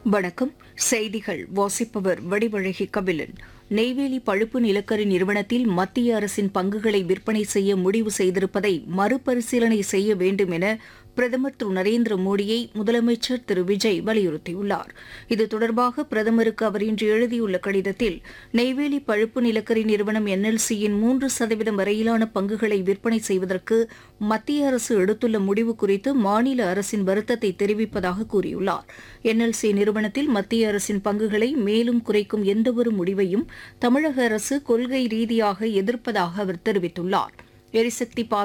வணக்கம் செய்திகள் வாசிப்பவர் வடிவழகி கபிலன் நெய்வேலி பழுப்பு நிலக்கரி நிறுவனத்தில் மத்திய அரசின் பங்குகளை விற்பனை செய்ய முடிவு செய்திருப்பதை மறுபரிசீலனை செய்ய வேண்டும் என பிரதமர் திரு நரேந்திர மோடியை முதலமைச்சர் திரு விஜய் வலியுறுத்தியுள்ளார் இது தொடர்பாக பிரதமருக்கு அவர் இன்று எழுதியுள்ள கடிதத்தில் நெய்வேலி பழுப்பு நிலக்கரி நிறுவனம் என்எல்சியின் மூன்று சதவீதம் வரையிலான பங்குகளை விற்பனை செய்வதற்கு மத்திய அரசு எடுத்துள்ள முடிவு குறித்து மாநில அரசின் வருத்தத்தை தெரிவிப்பதாக கூறியுள்ளார் என்எல்சி நிறுவனத்தில் மத்திய அரசின் பங்குகளை மேலும் குறைக்கும் எந்தவொரு முடிவையும் தமிழக அரசு கொள்கை ரீதியாக எதிர்ப்பதாக அவர் தெரிவித்துள்ளார் எரிசக்தி